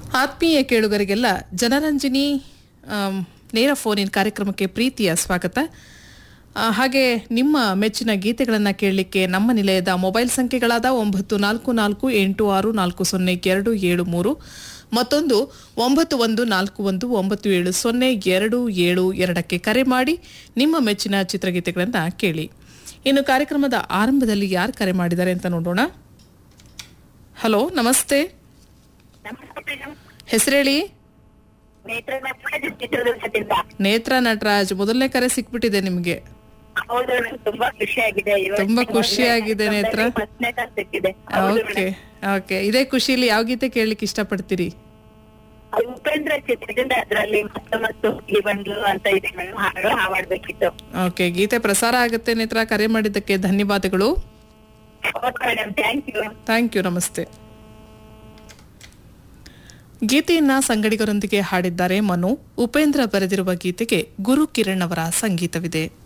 ಆತ್ಮೀಯ ಕೇಳುಗರಿಗೆಲ್ಲ ಜನರಂಜನಿ ಆಮ್, ನೇರ ಫೋನ್ ಇನ್ ಕಾರ್ಯಕ್ರಮಕ್ಕೆ ಪ್ರೀತಿಯ ಸ್ವಾಗತ ಆ, ಹಾಗೆ ನಿಮ್ಮ ಮೆಚ್ಚಿನ ಗೀತೆಗಳನ್ನು ಕೇಳಲಿಕ್ಕೆ ನಮ್ಮ ನಿಲಯದ ಮೊಬೈಲ್ ಸಂಖ್ಯೆಗಳಾದ ಒಂಬತ್ತು ನಾಲ್ಕು ನಾಲ್ಕು ಎಂಟು ಆರು ನಾಲ್ಕು ಸೊನ್ನೆ ಎರಡು ಏಳು ಮೂರು ಮತ್ತೊಂದು ಒಂಬತ್ತು ಒಂದು ನಾಲ್ಕು ಒಂದು ಒಂಬತ್ತು ಏಳು ಸೊನ್ನೆ ಎರಡು ಏಳು ಎರಡಕ್ಕೆ ಕರೆ ಮಾಡಿ ನಿಮ್ಮ ಮೆಚ್ಚಿನ ಚಿತ್ರಗೀತೆಗಳನ್ನು ಕೇಳಿ ಇನ್ನು ಕಾರ್ಯಕ್ರಮದ ಆರಂಭದಲ್ಲಿ ಯಾರು ಕರೆ ಮಾಡಿದ್ದಾರೆ ಅಂತ ನೋಡೋಣ ಹಲೋ ನಮಸ್ತೆ ಹೆಸರೇಳಿ ನೇತ್ರ ನಟರಾಜ್ ಚಿತ್ರದುರ್ಗದಿಂದ ನೇತ್ರ ನಟರಾಜ್ ಮೊದಲನೇ ಕರೆ ಸಿಕ್ಬಿಟ್ಟಿದೆ ನಿಮ್ಗೆ ಹೌದು ನಂಗೆ ತುಂಬಾ ಖುಷಿಯಾಗಿದೆ ಇವತ್ತು ತುಂಬಾ ಖುಷಿಯಾಗಿದೆ ನೇತ್ರ. ಫಸ್ಟ್ನೇ ಕಾಲ್ ಸಿಕ್ಕಿದೆ ಹೌದು ಓಕೆ ಓಕೆ ಇದೇ ಖುಷಿಲಿ ಯಾವ ಗೀತೆ ಕೇಳಲಿಕ್ಕೆ ಇಷ್ಟಪಡ್ತೀರಿ ಅದು ಉಪೇಂದ್ರ ಚಿತ್ರದಿಂದ ಅದ್ರಲ್ಲಿ ಮತ್ತು ಮತ್ತು ಈ ಬಂದ್ಲು ಅಂತ ಇದೆ ಮೇಡಮ್ ಹಾಡು ಹಾಡ್ಬೇಕಿತ್ತು ಓಕೆ ಗೀತೆ ಪ್ರಸಾರ ಆಗುತ್ತೆ ನೇತ್ರ ಕರೆ ಮಾಡಿದ್ದಕ್ಕೆ ಧನ್ಯವಾದಗಳು okay madam thank you thank you ನಮಸ್ತೆ ಗೀತೆಯನ್ನ ಸಂಗಡಿಗರೊಂದಿಗೆ ಹಾಡಿದ್ದಾರೆ ಮನು ಉಪೇಂದ್ರ ಬರೆದಿರುವ ಗೀತೆಗೆ ಗುರು ಕಿರಣ್ ಅವರ ಸಂಗೀತವಿದೆ